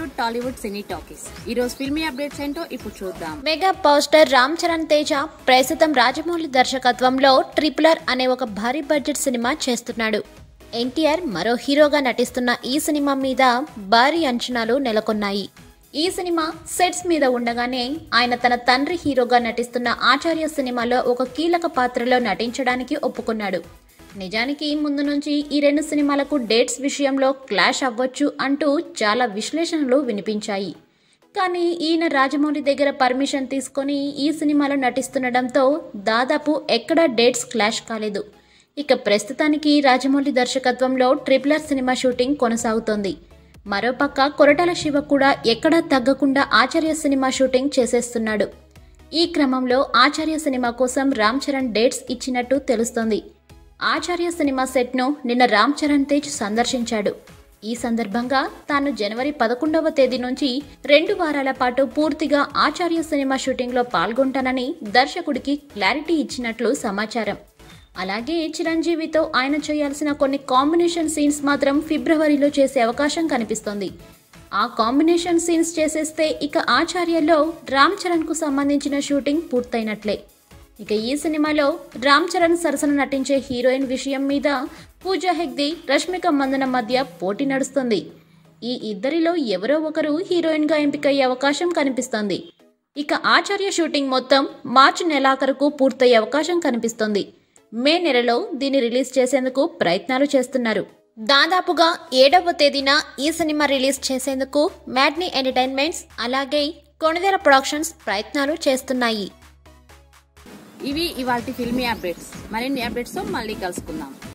బాలీవుడ్ టాలీవుడ్ సినీ talkies ఈ రోజు filmy updates ఏంటో ఇప్పుడు చూద్దాం mega power star Ram Charan Teja ప్రస్తుతం రాజమౌళి దర్శకత్వంలో ట్రిపులర్ అనే ఒక భారీ బడ్జెట్ సినిమా చేస్తున్నాడు ఎన్టీఆర్ మరో హీరోగా నటిస్తున్న ఈ సినిమా మీద భారీ అంచనాలు నెలకొన్నాయి ఈ సినిమా సెట్స్ మీద ఉండగానే ఆయన తన తండ్రి హీరోగా నటిస్తున్న ఆచార్య సినిమాలో ఒక కీలక పాత్రలో నటించడానికి ఒప్పుకున్నాడు నిజానికి ముందు నుంచి ఈ రెండు సినిమాలకు డేట్స్ విషయంలో క్లాష్ అవ్వచ్చు అంటూ చాలా విశ్లేషణలు వినిపించాయి కానీ ఈయన రాజమౌళి దగ్గర పర్మిషన్ తీసుకొని ఈ సినిమాలో నటిస్తుండడంతో దాదాపు ఎక్కడా డేట్స్ క్లాష్ కాలేదు ఇక ప్రస్తుతానికి రాజమౌళి దర్శకత్వంలో ట్రిపులర్ సినిమా షూటింగ్ కొనసాగుతోంది మరోపక్క కొరటాల శివ కూడా ఎక్కడా తగ్గకుండా ఆచార్య సినిమా షూటింగ్ చేసేస్తున్నాడు ఈ క్రమంలో ఆచార్య సినిమా కోసం రామ్ చరణ్ డేట్స్ ఇచ్చినట్టు తెలుస్తోంది ఆచార్య సినిమా సెట్ను నిన్న రామ్ చరణ్ తేజ్ సందర్శించాడు ఈ సందర్భంగా తాను జనవరి పదకొండవ తేదీ నుంచి రెండు వారాల పాటు పూర్తిగా ఆచార్య సినిమా షూటింగ్లో పాల్గొంటానని దర్శకుడికి క్లారిటీ ఇచ్చినట్లు సమాచారం అలాగే చిరంజీవితో ఆయన చేయాల్సిన కొన్ని కాంబినేషన్ సీన్స్ మాత్రం ఫిబ్రవరిలో చేసే అవకాశం కనిపిస్తోంది ఆ కాంబినేషన్ సీన్స్ చేసేస్తే ఇక ఆచార్యలో రామ్ చరణ్కు సంబంధించిన షూటింగ్ పూర్తయినట్లే ఇక ఈ సినిమాలో రామ్ చరణ్ సరసన నటించే హీరోయిన్ విషయం మీద పూజా హెగ్దే రష్మిక మందన మధ్య పోటీ నడుస్తుంది ఈ ఇద్దరిలో ఎవరో ఒకరు హీరోయిన్గా ఎంపికయ్యే అవకాశం కనిపిస్తోంది ఇక ఆచార్య షూటింగ్ మొత్తం మార్చి నెలాఖరుకు పూర్తయ్యే అవకాశం కనిపిస్తోంది మే నెలలో దీన్ని రిలీజ్ చేసేందుకు ప్రయత్నాలు చేస్తున్నారు దాదాపుగా ఏడవ తేదీన ఈ సినిమా రిలీజ్ చేసేందుకు మ్యాడ్నీ ఎంటర్టైన్మెంట్స్ అలాగే కొణిదెల ప్రొడక్షన్స్ ప్రయత్నాలు చేస్తున్నాయి ఇవి ఇవాల్టి ఫిల్మీ అప్డేట్స్ మరిన్ని అప్డేట్స్ తో మళ్ళీ కలుసుకుందాం